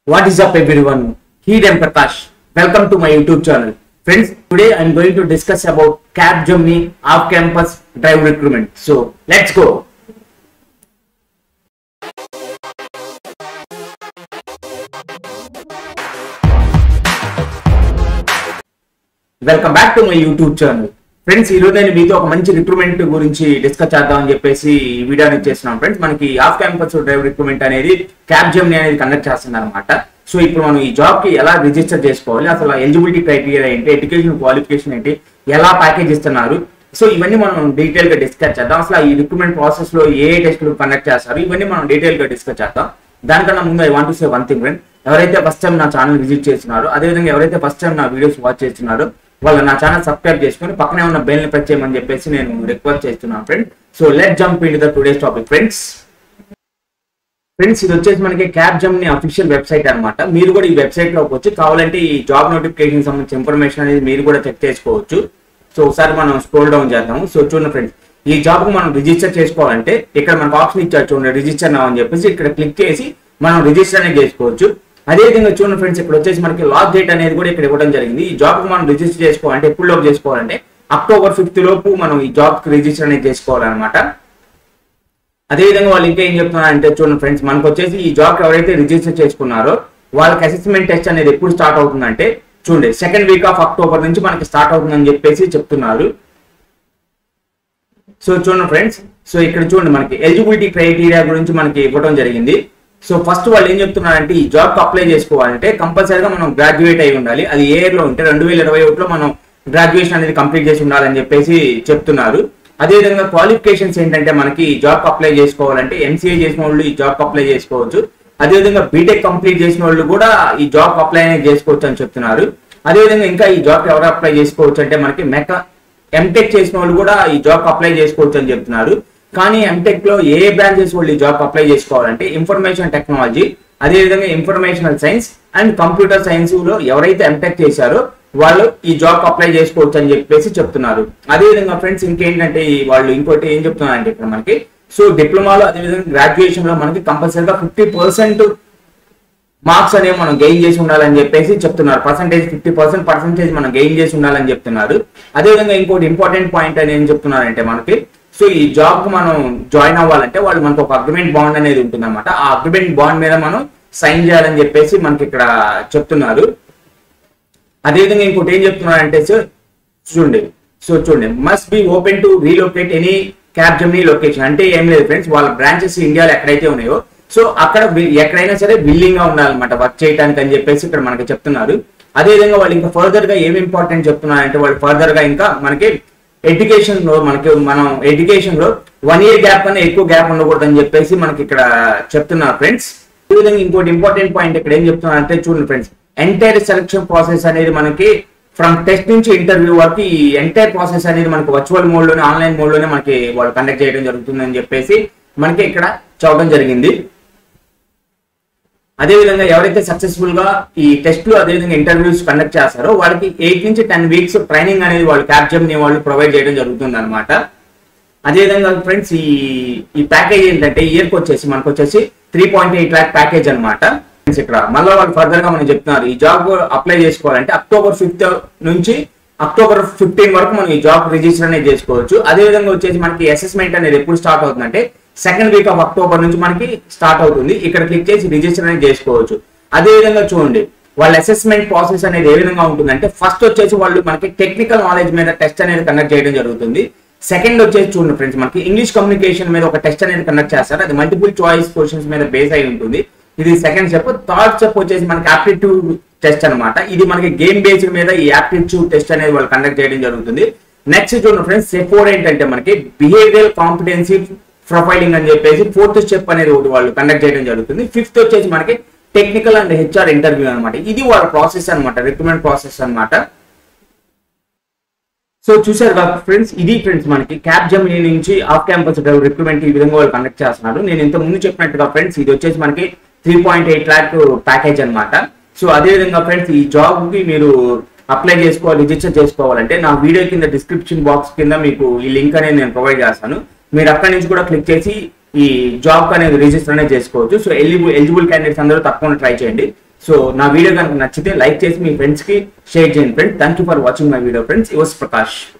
What is up everyone? Here I am Prakash. Welcome to my YouTube channel. Friends, today I am going to discuss about Cap Germany off-campus drive recruitment. So let's go. Welcome back to my YouTube channel friends ఈ రోజు నేను మీతో ఒక మంచి recruitment గురించి discuss చేద్దామని చెప్పేసి ఈ వీడియోని చేస్తున్నాం ఫ్రెండ్స్ మనకి ఆఫ్ క్యాంపస్ డ్రైవ్ రిక్రూట్మెంట్ అనేది క్యాబ్ జెమ్ని అనేది కండక్ట్ చేస్తున్నారు అనమాట సో ఇప్పుడు మనం ఈ జాబ్ కి ఎలా రిజిస్టర్ చేసుకోవాలి అసలు ఎలిజిబిలిటీ క్రైటీరియా ఏంటి ఎడ్యుకేషన్ క్వాలిఫికేషన్ ఏంటి ఎలా ప్యాకేజ్ ఇస్తున్నారు సో ఇవన్నీ మనం డీటెయిల్ గా డిస్కస్ చేద్దాం అసలు ఈ రిక్రూట్మెంట్ ప్రాసెస్ లో ఏ టెస్టులు కండక్ట్ చేస్తారు ఇవన్నీ మనం డీటెయిల్ గా డిస్కస్ చేద్దాం దానికన్నా ముందు I want say one thing friend ఎవరైతే ఫస్ట్ టైం నా ఛానల్ విజిట్ చేస్తున్నారో అదేవిధంగా ఎవరైతే ఫస్ట్ టైం నా వీడియోస్ వాచ్ చేస్తున్నారో వాళ్ళు నా ఛానల్ సబ్స్క్రైబ్ చేసుకొని పక్కనే ఉన్న బెల్ ని ప్రెస్ చేయమని చెప్పేసి నేను రిక్వెస్ట్ చేస్తున్నాను friend so let jump in the today's topic friends friends ఇది వచ్చేసి మనకి క్యాబ్ జమ్ని అఫీషియల్ వెబ్సైట్ అన్నమాట మీరు కూడా ఈ వెబ్సైట్ లోకి వచ్చి కావాలంటే ఈ జాబ్ నోటిఫికేషన్ సంబంధించిన ఇన్ఫర్మేషన్ అనేది మీరు కూడా చెక్ చేసుకోవచ్చు సో ఒకసారి మనం స్క్రోల్ డౌన్ చేద్దాము సో చూడండి ఫ్రెండ్స్ ఈ జాబ్ కు మనం రిజిస్టర్ చేసుకోవాలంటే ఇక్కడ మనకు ఆప్షన్ ఇచ్చారు చూడండి రిజిస్టర్ నా అని చెప్పేసి ఇక్కడ క్లిక్ చేసి మనం రిజిస్టర్ అనేది చేసుకోవచ్చు అదే విధంగా చూడండి ఫ్రెండ్స్ ఇక్కడ వచ్చేసి మనకి లాస్ట్ డేట్ అనేది కూడా ఇక్కడ ఇవ్వడం జరిగింది ఈ జాబ్ కు మనం రిజిస్టర్ చేసుకోవాలంటే ఎప్పుడు లోపు చేసుకోవాలంటే అక్టోబర్ ఫిఫ్త్ లోపు మనం ఈ జాబ్ కి రిజిస్టర్ అనేది చేసుకోవాలన్నమాట అదే విధంగా వాళ్ళు ఇంకా ఏం చెప్తున్నారంటే చూడండి ఫ్రెండ్స్ మనకు వచ్చేసి ఈ జాబ్ ఎవరైతే రిజిస్టర్ చేసుకున్నారో వాళ్ళకి అసెస్మెంట్ టెస్ట్ అనేది ఎప్పుడు స్టార్ట్ అవుతుందంటే చూడండి సెకండ్ వీక్ ఆఫ్ అక్టోబర్ నుంచి మనకి స్టార్ట్ అవుతుందని చెప్పేసి చెప్తున్నారు సో చూడండి ఫ్రెండ్స్ సో ఇక్కడ చూడండి మనకి ఎలిజిబిలిటీ క్రైటీరియా గురించి మనకి ఇవ్వడం జరిగింది సో ఫస్ట్ వాళ్ళు ఏం చెప్తున్నారంటే ఈ జాబ్ అప్లై చేసుకోవాలంటే కంపల్సరీగా మనం గ్రాడ్యుయేట్ అయి ఉండాలి అది ఏ ఇయర్ లో ఉంటే రెండు వేల ఇరవై ఒకటిలో మనం గ్రాడ్యుయేషన్ అనేది కంప్లీట్ చేసి ఉండాలని చెప్పేసి చెప్తున్నారు అదేవిధంగా క్వాలిఫికేషన్స్ ఏంటంటే మనకి ఈ జాబ్ అప్లై చేసుకోవాలంటే ఎంసీఏ చేసిన వాళ్ళు ఈ జాబ్ అప్లై చేసుకోవచ్చు అదేవిధంగా బీటెక్ కంప్లీట్ చేసిన వాళ్ళు కూడా ఈ జాబ్ అప్లై అనేది చేసుకోవచ్చు అని చెప్తున్నారు అదేవిధంగా ఇంకా ఈ జాబ్ ఎవరు అప్లై చేసుకోవచ్చు అంటే మనకి మెకా ఎంటెక్ చేసిన వాళ్ళు కూడా ఈ జాబ్ అప్లై చేసుకోవచ్చు అని చెప్తున్నారు కానీ ఎంటెక్ లో ఏ బ్రాంచెస్ వాళ్ళు ఈ జాబ్ అప్లై చేసుకోవాలంటే ఇన్ఫర్మేషన్ టెక్నాలజీ అదేవిధంగా informational science and computer science లో ఎవరైతే ఎంటెక్ చేశారో వాళ్ళు ఈ జాబ్ అప్లై చేసుకోవచ్చు అని చెప్పేసి చెప్తున్నారు అదేవిధంగా ఫ్రెండ్స్ ఇంకేంటంటే ఈ వాళ్ళు ఇంకోటి ఏం చెప్తున్నారంటే ఇక్కడ మనకి సో డిప్లొమాలో అదేవిధంగా గ్రాడ్యుయేషన్ లో మనకి కంపల్సరీగా ఫిఫ్టీ పర్సెంట్ మార్క్స్ అనేవి మనం గెయిన్ చేసి ఉండాలని చెప్పేసి చెప్తున్నారు పర్సంటేజ్ ఫిఫ్టీ పర్సెంట్ పర్సంటేజ్ మనం గెయిన్ చేసి ఉండాలని చెప్తున్నారు అదేవిధంగా ఇంకోటి ఇంపార్టెంట్ పాయింట్ అని ఏం చెప్తున్నారంటే మనకి సో ఈ జాబ్ కు మనం జాయిన్ అవ్వాలంటే వాళ్ళు మనకు ఒక అగ్రిమెంట్ బాండ్ అనేది ఉంటుంది అనమాట ఆ అగ్రిమెంట్ బాండ్ మీద మనం సైన్ చేయాలని చెప్పేసి మనకి ఇక్కడ చెప్తున్నారు అదేవిధంగా ఇంకోటి ఏం చెప్తున్నారంటే సార్ చూడండి సో చూడండి must be open to relocate any Capgemini location అంటే ఏం లేదు ఫ్రెండ్స్ వాళ్ళ బ్రాంచెస్ ఇండియాలో ఎక్కడైతే ఉన్నాయో సో అక్కడ వి- ఎక్కడైనా సరే బిల్డింగ్ గా ఉండాలన్నమాట వర్క్ చేయడానికి అని చెప్పేసి ఇక్కడ మనకి చెప్తున్నారు అదే విధంగా వాళ్ళు ఇంకా ఫర్దర్ గా ఏం ఇంపార్టెంట్ చెప్తున్నారంటే వాళ్ళు ఫర్దర్ గా ఇంకా మనకి ఎడ్యుకేషన్ లో మనకి మనం ఎడ్యుకేషన్ లో వన్ ఇయర్ గ్యాప్ కన్నా ఎక్కువ గ్యాప్ ఉండకూడదు అని చెప్పేసి మనకి ఇక్కడ చెప్తున్నారు ఫ్రెండ్స్ ఈ విధంగా ఇంకోటి ఇంపార్టెంట్ పాయింట్ ఇక్కడ ఏం చెప్తున్నారు అంటే చూడండి ఫ్రెండ్స్ ఎంటైర్ సెలక్షన్ ప్రాసెస్ అనేది మనకి ఫ్రమ్ టెస్ట్ నుంచి ఇంటర్వ్యూ వరకు ఈ ఎంటైర్ ప్రాసెస్ అనేది మనకి వర్చువల్ మోడ్ లోనే ఆన్లైన్ మోడ్ లోనే మనకి వాళ్ళు కండక్ట్ చేయడం జరుగుతుంది అని చెప్పేసి మనకి ఇక్కడ చెప్పడం జరిగింది అదేవిధంగా ఎవరైతే సక్సెస్ఫుల్ గా ఈ టెస్ట్లు అదేవిధంగా ఇంటర్వ్యూస్ కండక్ట్ చేస్తారో వాళ్ళకి ఎయిట్ నుంచి టెన్ వీక్స్ ట్రైనింగ్ అనేది వాళ్ళు క్యాప్జమ్ వాళ్ళు ప్రొవైడ్ చేయడం జరుగుతుంది అనమాట అదేవిధంగా ఫ్రెండ్స్ ఈ ఈ ప్యాకేజ్ ఏంటంటే ఇయర్ కి వచ్చేసి మనకు వచ్చేసి three point eight lakh package అనమాట ఇక్కడ మళ్ళీ వాళ్ళు ఫర్దర్ గా మనం చెప్తున్నారు ఈ జాబ్ అప్లై చేసుకోవాలంటే అక్టోబర్ ఫిఫ్త్ నుంచి అక్టోబర్ ఫిఫ్టీన్ వరకు మనం ఈ జాబ్ రిజిస్టర్ అనేది చేసుకోవచ్చు అదే విధంగా వచ్చేసి మనకి అసెస్మెంట్ అనేది ఎప్పుడు స్టార్ట్ అవుతుందంటే సెకండ్ వీక్ ఆఫ్ అక్టోబర్ నుంచి మనకి స్టార్ట్ అవుతుంది ఇక్కడ క్లిక్ చేసి రిజిస్టర్ అనేది చేసుకోవచ్చు అదే విధంగా చూడండి వాళ్ళ అసెస్మెంట్ ప్రాసెస్ అనేది ఏ విధంగా ఉంటుందంటే ఫస్ట్ వచ్చేసి వాళ్ళు మనకి టెక్నికల్ నాలెడ్జ్ మీద టెస్ట్ అనేది కండక్ట్ చేయడం జరుగుతుంది సెకండ్ వచ్చేసి చూడండి ఫ్రెండ్స్ మనకి ఇంగ్లీష్ కమ్యూనికేషన్ మీద ఒక టెస్ట్ అనేది కండక్ట్ చేస్తారు అది మల్టిపుల్ చాయిస్ క్వశ్చన్స్ మీద బేస్ అయి ఉంటుంది ఇది సెకండ్ స్టెప్ థర్డ్ స్టెప్ వచ్చేసి మనకి ఆప్టిట్యూడ్ టెస్ట్ అన్నమాట ఇది మనకి గేమ్ బేస్డ్ మీద ఈ ఆప్టిట్యూడ్ టెస్ట్ అనేది వాళ్ళు కండక్ట్ చేయడం జరుగుతుంది నెక్స్ట్ చూడండి ఫ్రెండ్స్ స్టెప్ ఫోర్ ఏంటంటే మనకి బిహేవియర్ కాంపిటెన్సీ ప్రొఫైలింగ్ అని చెప్పేసి ఫోర్త్ స్టెప్ అనేది ఒకటి వాళ్ళు కండక్ట్ చేయడం జరుగుతుంది ఫిఫ్త్ వచ్చేసి మనకి టెక్నికల్ అండ్ హెచ్ఆర్ ఇంటర్వ్యూ అన్నమాట ఇది వాళ్ళ ప్రాసెస్ అన్నమాట రిక్రూట్మెంట్ ప్రాసెస్ అన్నమాట సో చూసారు కదా ఫ్రెండ్స్ ఇది ఫ్రెండ్స్ మనకి క్యాబ్ జమినీ నుంచి ఆఫ్ క్యాంపస్ రిక్రూట్మెంట్ ఈ విధంగా వాళ్ళు కండక్ట్ చేస్తున్నారు నేను ఇంత ముందు చెప్పినట్టుగా ఫ్రెండ్స్ ఇది వచ్చేసి మనకి three point eight lakh package అనమాట సో అదే విధంగా ఫ్రెండ్స్ ఈ జాబ్ కి మీరు అప్లై చేసుకోవాలి రిజిస్టర్ చేసుకోవాలంటే నా వీడియో కింద డిస్క్రిప్షన్ బాక్స్ కింద మీకు ఈ లింక్ అనేది నేను ప్రొవైడ్ చేస్తాను మీరు అక్కడి నుంచి కూడా క్లిక్ చేసి ఈ జాబ్ అనేది రిజిస్టర్ అనేది చేసుకోవచ్చు సో ఎలిజిబుల్ ఎలిజిబుల్ క్యాండిడేట్స్ అందరూ తప్పకుండా ట్రై చేయండి సో నా వీడియో కనుక నచ్చితే లైక్ చేసి మీ ఫ్రెండ్స్ కి షేర్ చేయండి friends thank you for watching my video friends ఇవస్ ప్రకాష్